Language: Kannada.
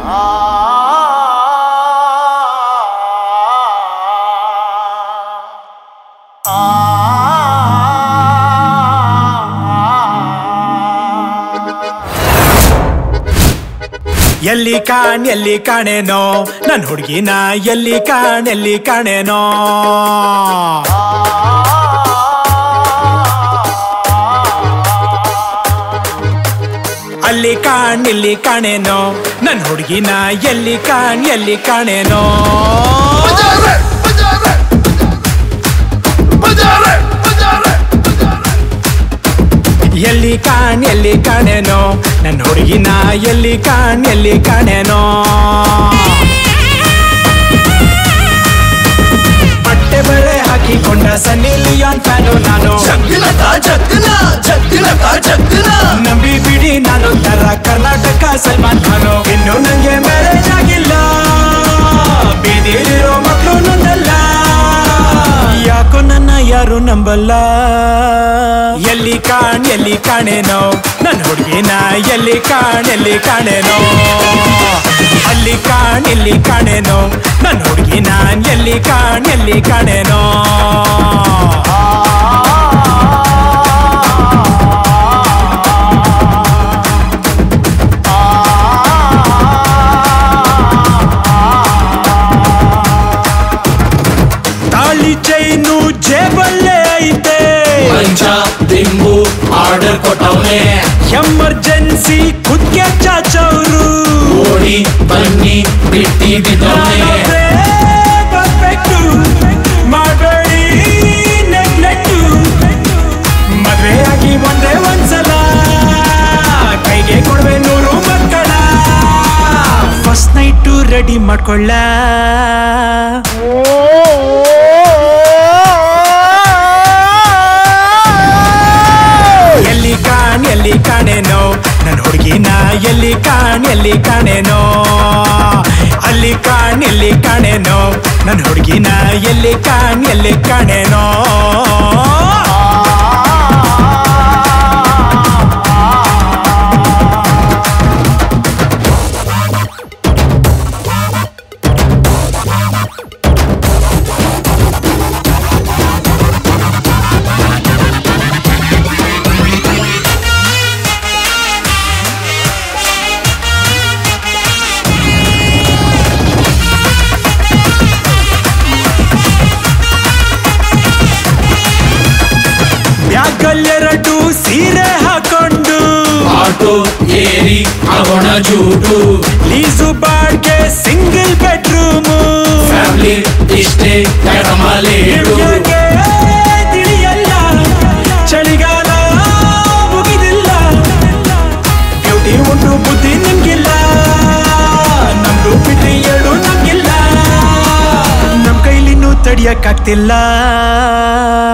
ಎಲ್ಲಿ ಕಾಣ್ ಎಲ್ಲಿ ಕಾಣೇನೋ ನನ್ ಹುಡುಗಿನ ಎಲ್ಲಿ ಕಾಣ್ ಎಲ್ಲಿ ಕಾಣೇನೋ ಅಲ್ಲಿ ಕಾಣ್ ಇಲ್ಲಿ ಕಾಣೇನೋ ನನ್ ಹುಡುಗಿನ ಎಲ್ಲಿ ಕಾಣ್ ಎಲ್ಲಿ ಕಾಣೇನೋ Bajare, bajare, bajare, bajare, ಎಲ್ಲಿ ಕಾಣ್ ಎಲ್ಲಿ ಕಾಣೇನೋ ನನ್ ಹುಡುಗಿನ ಎಲ್ಲಿ ಕಾಣ್ ಎಲ್ಲಿ ಕಾಣೇನೋ ಬಟ್ಟೆ ಬಳೆ ಹಾಕಿಕೊಂಡ ಸನ್ನಿ ಲಿಯೋನ್ ಫ್ಯಾನು ನಾನು ಜಗ್ಗಲಕ ಜಗ್ಗಲ ಜಗ್ಗಲಕ ಜಗ್ಗಲ ನಂಬಿ ಬಿಡಿ ನಾನು ತರ ಕರ್ನಾಟಕ ಸಲ್ಮಾನ್ ಖಾನು ಇನ್ನು ನಂಗೆ ಮ್ಯಾರೇಜ್ ಆಗಿಲ್ಲ ಬೀದಿಲಿರೋ ಮಕ್ಕಳು ನನ್ನಲ್ಲ ಯಾಕೋ ನನ್ನ ಯಾರು ನಂಬಲ್ಲ ಎಲ್ಲಿ ಕಾಣ್ ಎಲ್ಲಿ ಕಾಣೇನೋ ನನ್ನ ಹುಡುಗಿನ ಎಲ್ಲಿ ಕಾಣ್ ಎಲ್ಲಿ ಕಾಣೇನೋ ಅಲ್ಲಿ ಕಾಣ್ ಇಲ್ಲಿ ಕಾಣೇನೋ ನನ್ನ ಹುಡುಗಿನ ಎಲ್ಲಿ ಕಾಣ್ ಎಲ್ಲಿ ಕಾಣೇನೋ ತಾಳಿ ಚೈನು ಜೇಬಲ್ಲೇ ಐತೆ ಪಂಚ ದಿಂಬು ಆರ್ಡರ್ ಕೊಟ್ಟವನೆ ಎಮರ್ಜೆನ್ಸಿ ಕುದ್ಗೆ ಚಾಚವ್ರು ಓಡಿ ಬನ್ನಿ ಬಿಟ್ಟಿ ಬಿದ್ದವನೆ ಪರ್ಫೆಕ್ಟು ಮಾಡಬೇಡಿ ನೆಗ್ಲೆಕ್ಟು ಮದ್ವೆ ಆಗಿ ಒಂದೇ ಒಂದ್ಸಲ ಕೈಗೆ ಕೊಡ್ವೆ ನೂರು ಮಕ್ಕಳ ಫಸ್ಟ್ ನೈಟು ರೆಡಿ ಮಾಡ್ಕೊಳ್ಳ ಎಲ್ಲಿ ಕಾಣ್ ಎಲ್ಲಿ ಕಾಣೇನೋ ನನ್ನ ಹುಡುಗಿನ ಎಲ್ಲಿ ಕಾಣ್ ಎಲ್ಲಿ ಕಾಣೇನೋ ಅಲ್ಲಿ ಕಾಣ್ ಎಲ್ಲಿ ಕಾಣೇನೋ ನನ್ನ ಹುಡುಗಿನ ಎಲ್ಲಿ ಕಾಣ್ ಎಲ್ಲಿ ಕಾಣೇನೋ ಬ್ಯಾಗಲ್ಲೆರಡು ಸೀರೆ ಹಾಕೊಂಡು ಆಟೋ ಏರಿ ಅವನ ಜೂಟು ಲೀಸು ಬಾಡ್ಗೆ ಸಿಂಗಲ್ ಬೆಡ್ರೂಮು ಫ್ಯಾಮಿಲಿ ಇಷ್ಟೇ ಎಡಮಲೇಡು ತಿಳಿಯಲ್ಲ ಚಳಿಗಾಲ ಮುಗಿದಿಲ್ಲ ಬ್ಯೂಟಿ ಉಂಟು ಬುದ್ಧಿ ನಿಮ್ಗಿಲ್ಲ ನಮ್ದು ಬಿಟ್ಟು ಎರಡು ನಮ್ಗಿಲ್ಲ ನಮ್ ಕೈಲಿನ್ನೂ ತಡಿಯಕ್ಕಾಗ್ತಿಲ್ಲ